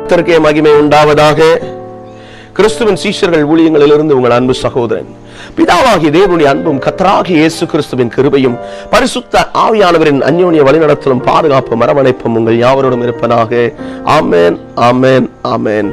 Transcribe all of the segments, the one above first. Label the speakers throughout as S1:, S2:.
S1: கர்த்தருக்கே மகிமை உண்டாவதாக கிறிஸ்துவின் சீஷர்கள் ஊழியங்களிலிருந்து உங்கள் அன்பு சகோதரன் பிதாவாகிய தேவனுடைய அன்பும் கத்தராகிய இயேசு கிறிஸ்துவின் கிருபையும் பரிசுத்த ஆவியானவரின் அந்யோன்ய வழிநடத்தலும் பாதுகாப்பு மரவணைப்பும் உங்கள் யாவரோடும் இருப்பதாக ஆமென் ஆமென் ஆமென்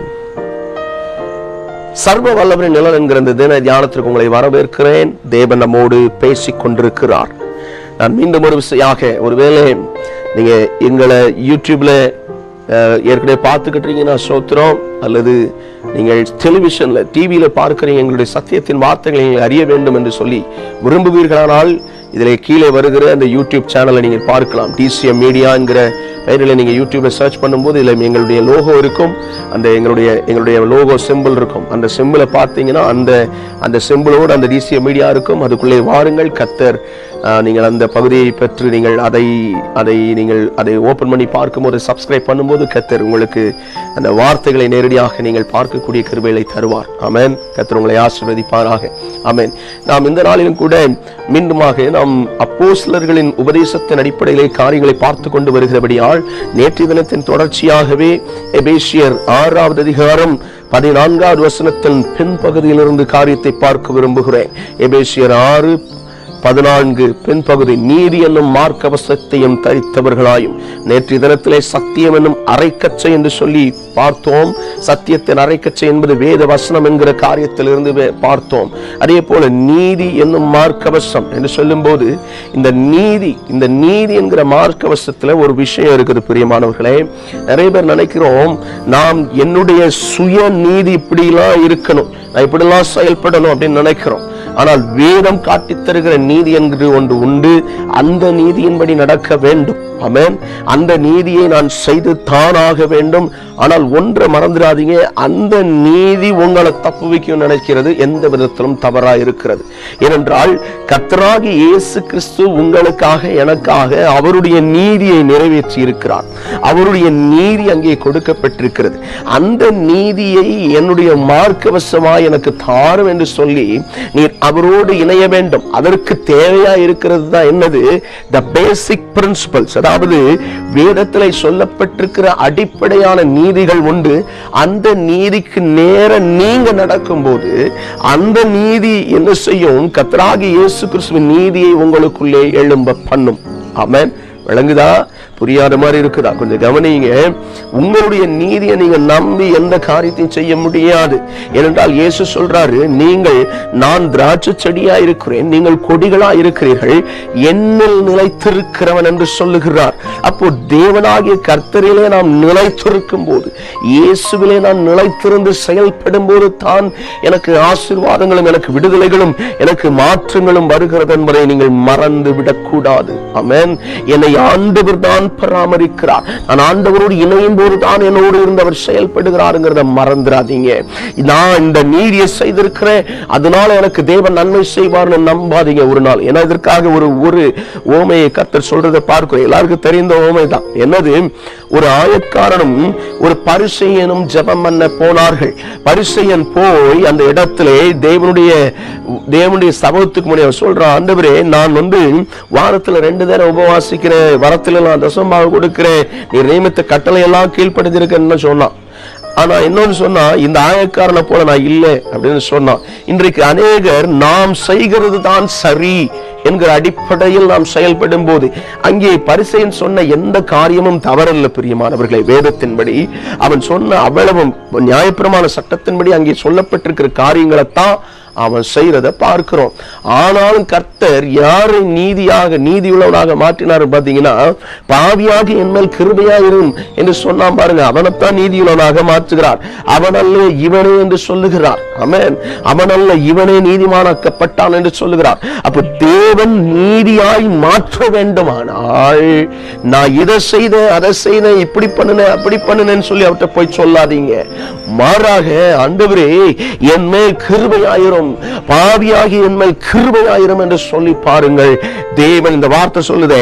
S1: சர்வ வல்லவரின் நிழல் என்கிற இந்த தின தியானத்திற்கு உங்களை வரவேற்கிறேன் தேவன் நம்மோடு பேசிக் கொண்டிருக்கிறார் நான் மீண்டும் ஒரு விசையாக ஒருவேளை நீங்க எங்களை யூடியூப்ல அஹ், ஏற்கனவே பார்த்துக்கிட்டு இருக்கீங்கன்னா சோத்திரம் அல்லது நீங்கள் டெலிவிஷன்ல டிவியில பார்க்கிறீங்க எங்களுடைய சத்தியத்தின் வார்த்தைகளை நீங்கள் அறிய வேண்டும் என்று சொல்லி விரும்புவீர்களானால் இதில் கீழே வருகிற அந்த யூடியூப் சேனலை நீங்கள் பார்க்கலாம் டிசிஎம் மீடியா என்கிற பெயரில் நீங்கள் யூடியூப்ல சர்ச் பண்ணும்போது இதில் எங்களுடைய லோகோ இருக்கும் அந்த எங்களுடைய எங்களுடைய லோகோ சிம்பிள் இருக்கும் அந்த சிம்பிளை பார்த்தீங்கன்னா அந்த அந்த சிம்பிளோடு அந்த டிசிஎம் மீடியா இருக்கும் அதுக்குள்ளே வாருங்கள் கத்தர் ஆஹ், நீங்கள் அந்த பகுதியை பெற்று நீங்கள் அதை அதை நீங்கள் அதை ஓபன் பண்ணி பார்க்கும்போது சப்ஸ்கிரைப் பண்ணும்போது கத்தர் உங்களுக்கு அந்த வார்த்தைகளை நேரடியாக நீங்கள் பார்க்கக்கூடிய கிருபைகளை தருவார் ஆமென் கத்தர் உங்களை ஆசீர்வதிப்பாராக ஆமென் நாம் இந்த நாளிலும் கூட மீண்டுமாக நாம் அப்போஸ்லர்களின் உபதேசத்தின் அடிப்படையிலே காரியங்களை பார்த்து கொண்டு வருகிறபடியால் நேற்றைய தினத்தின் தொடர்ச்சியாகவே எபேசியர் ஆறாவது அதிகாரம் பதினான்காவது வசனத்தின் பின்பகுதியிலிருந்து காரியத்தை பார்க்க விரும்புகிறேன் எபேசியர் ஆறு பதினான்கு பின்பகுதி நீதி என்னும் மார்க்கவசத்தையும் தரித்தவர்களாயும் நேற்றைய தினத்திலே சத்தியம் என்னும் அரைக்கச்சை என்று சொல்லி பார்த்தோம் சத்தியத்தின் அரைக்கச்சை என்பது வேத வசனம் என்கிற காரியத்திலிருந்து வே- பார்த்தோம் அதே போல நீதி என்னும் மார்க்கவசம் என்று சொல்லும்போது இந்த நீதி இந்த நீதி என்கிற மார்க்கவசத்துல ஒரு விஷயம் இருக்குது பிரியமானவர்களே நிறைய பேர் நினைக்கிறோம் நாம் என்னுடைய சுய நீதி இப்படிலாம் இருக்கணும் நான் இப்படிலாம் செயல்படணும் அப்படின்னு நினைக்கிறோம் ஆனால் வேதம் காட்டித் தருகிற நீதி என்கிற ஒன்று உண்டு அந்த நீதியின்படி நடக்க வேண்டும் ஆமென் அந்த நீதியை நான் செய்து தானாக வேண்டும் ஆனால் ஒன்றை மறந்துடாதீங்க அந்த நீதி உங்களை தப்பு வைக்கும் நினைக்கிறது எந்த விதத்திலும் தவறா இருக்கிறது ஏனென்றால் கர்த்தராகி இயேசு கிறிஸ்து உங்களுக்காக எனக்காக அவருடைய நீதியை நிறைவேற்றி இருக்கிறார் அவருடைய நீதி அங்கே கொடுக்கப்பட்டிருக்கிறது அந்த நீதியை என்னுடைய மார்க்கவசமாய் எனக்கு தாரும் என்று சொல்லி நீர் அவரோடு இணைய வேண்டும் அதற்கு தேவையா இருக்கிறது தான் என்னது த பேசிக் பிரின்சிபல்ஸ் அதாவது வேதத்திலே சொல்லப்பட்டிருக்கிற அடிப்படையான நீதிகள் உண்டு அந்த நீதிக்கு நேர நீங்க நடக்கும்போது அந்த நீதி என்ன செய்யும் கத்ராகி இயேசு கிறிஸ்துவின் நீதியை உங்களுக்குள்ளே எழும்ப பண்ணும் ஆமென் விளங்குதா புரியாத மாதிரி இருக்குதா கொஞ்சம் கவனிங்க உங்களுடைய நீதியை நீங்க நம்பி எந்த காரியத்தையும் செய்ய முடியாது ஏனென்றால் இயேசு சொல்றாரு நீங்கள் நான் திராட்சை செடியா இருக்கிறேன் நீங்கள் கொடிகளா இருக்கிறீர்கள் என்னில் நிலைத்திருக்கிறவன் என்று சொல்லுகிறார் அப்போ தேவனாகிய கர்த்தரிலே நாம் நிலைத்திருக்கும் போது இயேசுவிலே நான் நிலைத்திருந்து செயல்படும் போது தான் எனக்கு ஆசீர்வாதங்களும் எனக்கு விடுதலைகளும் எனக்கு மாற்றங்களும் வருகிறது என்பதை நீங்கள் மறந்து விடக்கூடாது ஆமென் என்னை ஆண்டவர் தான் பராமரிக்கிறார் நான் ஆண்டவரோடு இணையும் போது தான் என்னோடு இருந்து அவர் செயல்படுகிறாருங்கிறத மறந்துடாதீங்க நான் இந்த நீதியை செய்திருக்கிறேன் அதனால எனக்கு தேவன் நன்மை செய்வார்னு நம்பாதீங்க ஒரு நாள் ஏன்னா இதற்காக ஒரு ஒரு ஓமையை கத்தர் சொல்றதை பார்க்கிறோம் எல்லாருக்கும் தெரிந்த ஓமை தான் என்னது ஒரு ஆயக்காரனும் ஒரு பரிசெயனும் ஜெபம் பண்ண போனார்கள் பரிசெயன் போய் அந்த இடத்திலே தேவனுடைய தேவனுடைய சபத்துக்கு முன்னாடி அவன் சொல்றான் ஆண்டவரே நான் வந்து வாரத்துல ரெண்டு நேரம் உபவாசிக்கிறேன் வரத்துல நான் தசமாக கொடுக்கிறேன் நீ நியமித்த கட்டளை எல்லாம் கீழ்ப்படுத்திருக்கேன்னு சொன்னான் ஆனா இன்னொன்னு சொன்னா இந்த ஆயக்காரனை போல நான் இல்லை அப்படின்னு சொன்னான் இன்றைக்கு அநேகர் நாம் செய்கிறது தான் சரி என்கிற அடிப்படையில் நாம் செயல்படும் போது அங்கே பரிசையன் சொன்ன எந்த காரியமும் தவறல்ல பிரியமானவர்களை வேதத்தின்படி அவன் சொன்ன அவ்வளவும் நியாயப்பிரமாண சட்டத்தின்படி அங்கே சொல்லப்பட்டிருக்கிற காரியங்களைத்தான் அவன் செய்யறத பார்க்கிறோம் ஆனாலும் கர்த்தர் யாரை நீதியாக நீதியுள்ளவனாக மாற்றினார் பாத்தீங்கன்னா பாவியாக என்மேல் கிருபையாயிரும் என்று சொன்னான் பாருங்க அவனைத்தான் நீதியுள்ளவனாக மாற்றுகிறார் அவனல்ல இவனே என்று சொல்லுகிறார் ஆமென் அவனல்ல இவனே நீதிமானாக்கப்பட்டான் என்று சொல்லுகிறார் அப்ப தேவன் நீதியாய் மாற்ற வேண்டுமானால் நான் இதை செய்த அதை செய்த இப்படி பண்ணுனேன் அப்படி பண்ணுனேன்னு சொல்லி அவர்கிட்ட போய் சொல்லாதீங்க மாறாக ஆண்டவரே என் மேல் கிருபையாயிரும் பாவியாகி என் மேல் கிருபையாயிரும் என்று சொல்லி பாருங்கள் தேவன் இந்த வார்த்தை சொல்லுதே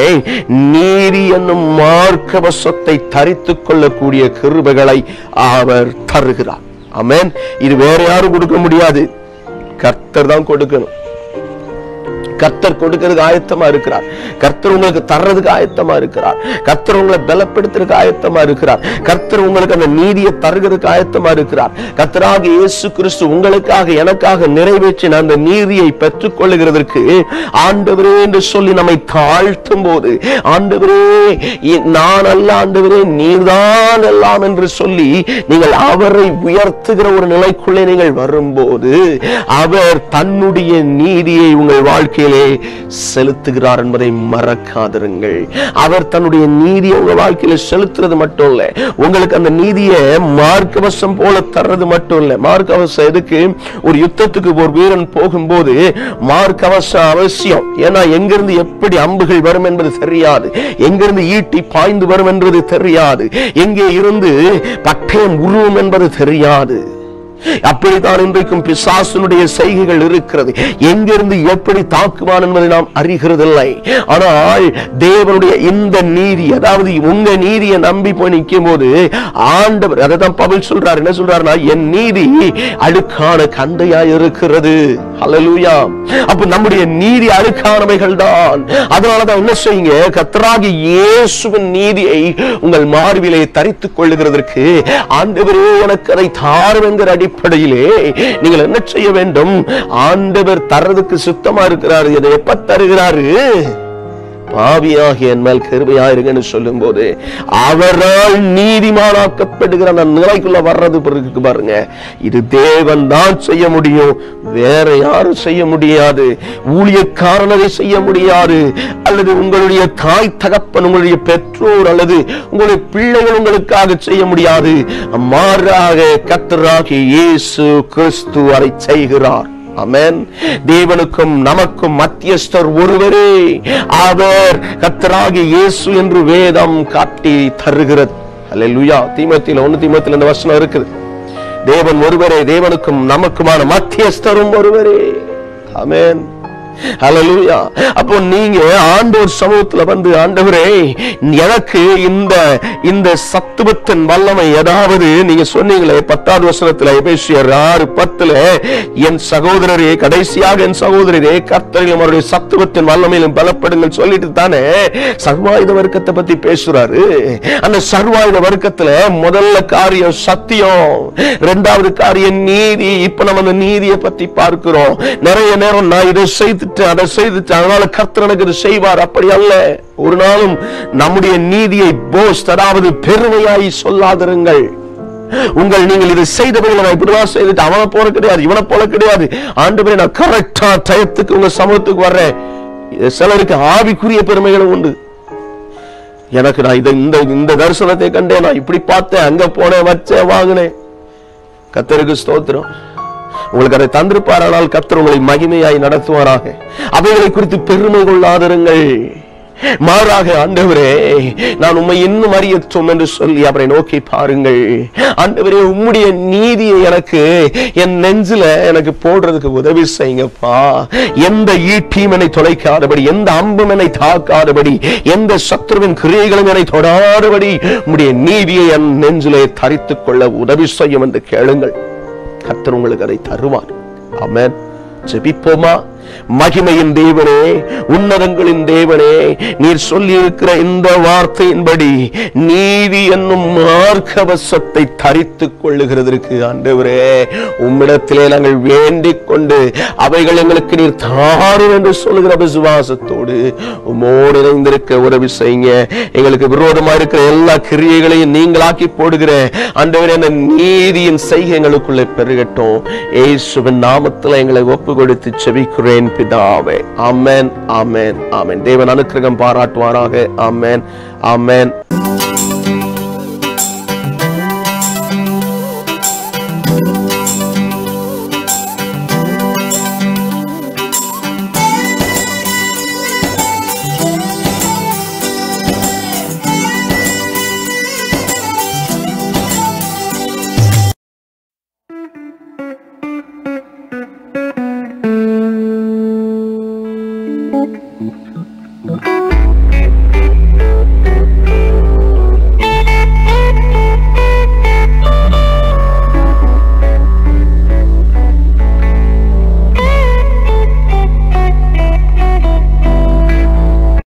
S1: நீதி என்னும் மார்க்கவசத்தை தரித்துக் கொள்ளக்கூடிய கிருபைகளை அவர் தருகிறார் ஆமென் இது வேற யாரும் கொடுக்க முடியாது கர்த்தர் தான் கொடுக்கணும் கர்த்தர் கொடுக்கிறதுக்கு ஆயத்தமா இருக்கிறார் கர்த்தர் உங்களுக்கு தர்றதுக்கு ஆயத்தமா இருக்கிறார் கர்த்தர் உங்களை பலப்படுத்துறதுக்கு ஆயத்தமா இருக்கிறார் கர்த்தர் உங்களுக்கு அந்த நீதியை தருகிறதுக்கு ஆயத்தமா இருக்கிறார் கர்த்தராக இயேசு கிறிஸ்து உங்களுக்காக எனக்காக நிறைவேற்றின அந்த நீதியை பெற்றுக் கொள்ளுகிறதற்கு ஆண்டவரே என்று சொல்லி நம்மை தாழ்த்தும் போது ஆண்டவரே இ- நான் அல்ல ஆண்டவரே நீர்தான் எல்லாம் என்று சொல்லி நீங்கள் அவரை உயர்த்துகிற ஒரு நிலைக்குள்ளே நீங்கள் வரும்போது அவர் தன்னுடைய நீதியை உங்கள் வாழ்க்கையிலே செலுத்துகிறார் என்பதை மறக்காதிருங்கள் அவர் தன்னுடைய நீதியை உங்க வாழ்க்கையில செலுத்துறது மட்டும் இல்ல உங்களுக்கு அந்த நீதியை மார்க்கவசம் போல தர்றது மட்டும் இல்ல மார்க்கவசம் எதுக்கு ஒரு யுத்தத்துக்கு ஒரு வீரன் போகும்போது மார்க்கவசம் அவசியம் ஏன்னா எங்கிருந்து எப்படி அம்புகள் வரும் என்பது தெரியாது எங்கிருந்து ஈட்டி பாய்ந்து வரும் என்பது தெரியாது எங்கே இருந்து பட்டயம் உருவும் என்பது தெரியாது அப்படித்தான் இன்றைக்கும் பிசாசனுடைய செய்கைகள் இருக்கிறது எங்கிருந்து எப்படி தாக்குவான் என்பதை நாம் அறிகிறதில்லை ஆனால் தேவனுடைய இந்த நீதி அதாவது உங்க நீதியை நம்பி போய் நிற்கும் போது ஆண்டவர் அதை தான் பவுல் சொல்றார் என்ன சொல்றாருன்னா என் நீதி அழுக்கான கந்தையாய் இருக்கிறது ஹalleluya அப்ப நம்முடைய நீதி அழுக்கானவைகள் தான் அதனாலதான் என்ன செய்யுங்க கத்தராகி இயேசுவின் நீதியை உங்கள் மார்பிலே தரித்துக் கொள்ளுகிறதற்கு ஆண்டவரே எனக்கு அதை தாரும் என்கிற அடிப்படையிலே நீங்கள் என்ன செய்ய வேண்டும் ஆண்டவர் தர்றதுக்கு சுத்தமா இருக்கிறாரு இதை எப்ப தருகிறாரு பாவியாகிய என் மேல் கிருபையாயிருங்கன்னு சொல்லும் போது அவரால் நீதிமானாக்கப்படுகிற அந்த நிலைக்குள்ள வர்றது பிறகு பாருங்க இது தேவன் தான் செய்ய முடியும் வேற யாரும் செய்ய முடியாது ஊழியக்காரனரை செய்ய முடியாது அல்லது உங்களுடைய தாய் தகப்பன் உங்களுடைய பெற்றோர் அல்லது உங்களுடைய பிள்ளைகள் உங்களுக்காக செய்ய முடியாது மாறாக கத்தராகிய இயேசு கிறிஸ்து அதை செய்கிறார் அமேன் தேவனுக்கும் நமக்கும் மத்தியஸ்தர் ஒருவரே அவர் கத்தராகிய இயேசு என்று வேதம் காட்டி தருகிறது அல்லேலூயா தீமத்தில ஒண்ணு தீமத்தில் இந்த வசனம் இருக்குது தேவன் ஒருவரே தேவனுக்கும் நமக்குமான மத்தியஸ்தரும் ஒருவரே ஆமென் ஹalleluya அப்போ நீங்க ஆண்டவர் சமூகத்துல வந்து ஆண்டவரே எனக்கு இந்த இந்த சத்துவத்தின் வல்லமை ஏதாவது நீங்க சொன்னீங்களே பத்தாவது வசனத்துல எபேசியர் ஆறு பத்துல என் சகோதரரே கடைசியாக என் சகோதரரே கர்த்தரிலும் அவருடைய சத்துவத்தின் வல்லமையிலும் பலப்படுங்கள் சொல்லிட்டு தானே சர்வாயுத வர்க்கத்தை பத்தி பேசுறாரு அந்த சர்வாயுத வர்க்கத்துல முதல்ல காரியம் சத்தியம் இரண்டாவது காரியம் நீதி இப்ப நம்ம அந்த நீதியை பத்தி பார்க்கிறோம் நிறைய நேரம் நான் இதை செய்துட்டேன் அதை செய்துட்டேன் அதனால கர்த்தர் எனக்கு இது செய்வார் அப்படி அல்ல ஒரு நாளும் நம்முடைய நீதியை போஸ் அதாவது பெருமையாய் சொல்லாதிருங்கள் உங்கள் நீங்கள் இதை செய்தபடி நான் இப்படிதான் செய்துட்டு அவனை போல கிடையாது இவனை போல கிடையாது ஆண்டு நான் கரெக்டா டயத்துக்கு உங்க சமூகத்துக்கு வர்றேன் இது சிலருக்கு ஆவிக்குரிய பெருமைகளும் உண்டு எனக்கு நான் இதை இந்த இந்த தரிசனத்தை கண்டேன் நான் இப்படி பார்த்தேன் அங்க போனேன் வச்சேன் வாங்கினேன் கத்தருக்கு ஸ்தோத்திரம் உங்களுக்கு அதை தந்திருப்பாரானால் கத்தர் உங்களை மகிமையாய் நடத்துவாராக அவைகளை குறித்து பெருமை கொள்ளாதிருங்கள் மாறாக ஆண்டவரே நான் உம்மை இன்னும் அறியற்றும் என்று சொல்லி அவரை நோக்கி பாருங்கள் ஆண்டவரே உம்முடைய நீதியை எனக்கு என் நெஞ்சில எனக்கு போடுறதுக்கு உதவி செய்யுங்கப்பா எந்த ஈட்டியும் என்னை தொலைக்காதபடி எந்த அம்பும் என்னை தாக்காதபடி எந்த சத்ருவின் கிரியைகளும் என்னை தொடாதபடி உம்முடைய நீதியை என் நெஞ்சிலே தரித்துக் கொள்ள உதவி செய்யும் என்று கேளுங்கள் கர்த்தர் உங்களுக்கு அதை தருவார் ஆமென் ஜெபிப்போமா மகிமையின் தேவனே உன்னதங்களின் தேவனே நீர் சொல்லி இருக்கிற இந்த வார்த்தையின்படி நீதி என்னும் மார்க்கவசத்தை தரித்துக் கொள்ளுகிறதற்கு ஆண்டவரே உம்மிடத்திலே நாங்கள் வேண்டிக் கொண்டு அவைகள் எங்களுக்கு நீர் தாரும் என்று சொல்லுகிற விசுவாசத்தோடு உம்மோடு இணைந்திருக்க உதவி செய்யுங்க எங்களுக்கு விரோதமா இருக்கிற எல்லா கிரியைகளையும் நீங்களாக்கி போடுகிற ஆண்டவரே அந்த நீதியின் செய்கைகளுக்குள்ளே பெருகட்டும் ஏசுவின் நாமத்தில் எங்களை ஒப்பு கொடுத்து செபிக்கிறேன் பிதாவே ஆமென் ஆமென் ஆமென் தேவன் அனுக்கிரகம் பாராட்டுவாராக ஆமென் ஆமென்